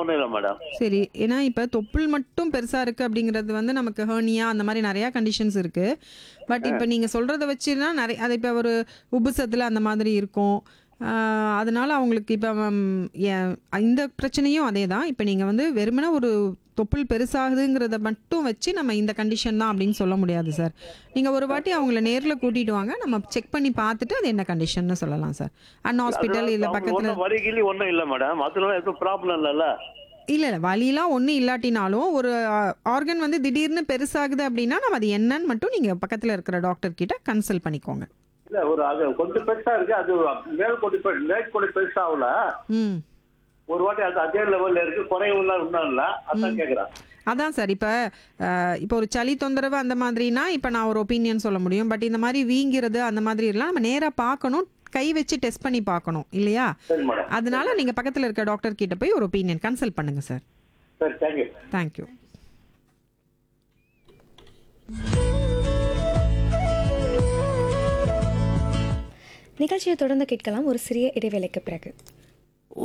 ஒன்றும் இல்லை மேடம் சரி ஏன்னா இப்போ தொப்புள் மட்டும் பெருசா இருக்கு அப்படிங்கிறது வந்து நமக்கு ஹேர்னியா அந்த மாதிரி நிறைய கண்டிஷன்ஸ் இருக்கு பட் இப்போ நீங்க சொல்றத வச்சுன்னா நிறைய அது இப்போ ஒரு உபுசத்துல அந்த மாதிரி இருக்கும் ஆஹ் அதனால அவங்களுக்கு இப்போ இந்த பிரச்சனையும் அதே தான் இப்போ நீங்கள் வந்து வெறுமனே ஒரு தொப்புள் பெருசாகுதுங்கிறத மட்டும் வச்சு நம்ம இந்த கண்டிஷன் தான் அப்படின்னு சொல்ல முடியாது சார் நீங்கள் ஒரு வாட்டி அவங்கள நேரில் கூட்டிட்டு வாங்க நம்ம செக் பண்ணி பார்த்துட்டு அது என்ன கண்டிஷன்னு சொல்லலாம் சார் அன் ஹாஸ்பிட்டல் இல்லை பக்கத்தில் ஒன்றும் வரி கிளி ஒன்றும் இல்லை மேடம் அதனால எதுவும் ப்ராப்ளம் இல்லைல்ல இல்லை இல்லை வலிலாம் ஒன்றும் இல்லாட்டினாலும் ஒரு ஆர்கன் வந்து திடீர்னு பெருசாகுது அப்படின்னா நம்ம அது என்னன்னு மட்டும் நீங்கள் பக்கத்தில் இருக்கிற டாக்டர் கிட்ட கன்சல்ட் பண்ணிக்கோங்க இல்ல ஒரு அது கொஞ்சம் பெருசா இருக்கு அது மேல் கொடி பெரு- மேல் கொடி பெருசாகல ம் ஒரு வாட்டி அது அதே லெவல்ல இருக்கு குறைவுலாம் இன்னும் இல்ல அதான் கேக்குறேன் அதான் சார் இப்போ இப்போ ஒரு சளி தொந்தரவு அந்த மாதிரினா இப்போ நான் ஒரு ஒப்பீனியன் சொல்ல முடியும் பட் இந்த மாதிரி வீங்கிறது அந்த மாதிரி எல்லாம் நம்ம நேராக பார்க்கணும் கை வச்சு டெஸ்ட் பண்ணி பார்க்கணும் இல்லையா சரி மேடம் அதனால நீங்கள் பக்கத்தில் இருக்க டாக்டர் கிட்ட போய் ஒரு ஒப்பீனியன் கன்சல்ட் பண்ணுங்க சார் சரி தேங்க்யூ தேங்க்யூ நிகழ்ச்சியை தொடர்ந்து கேட்கலாம் ஒரு சிறிய இடைவேளைக்கு பிறகு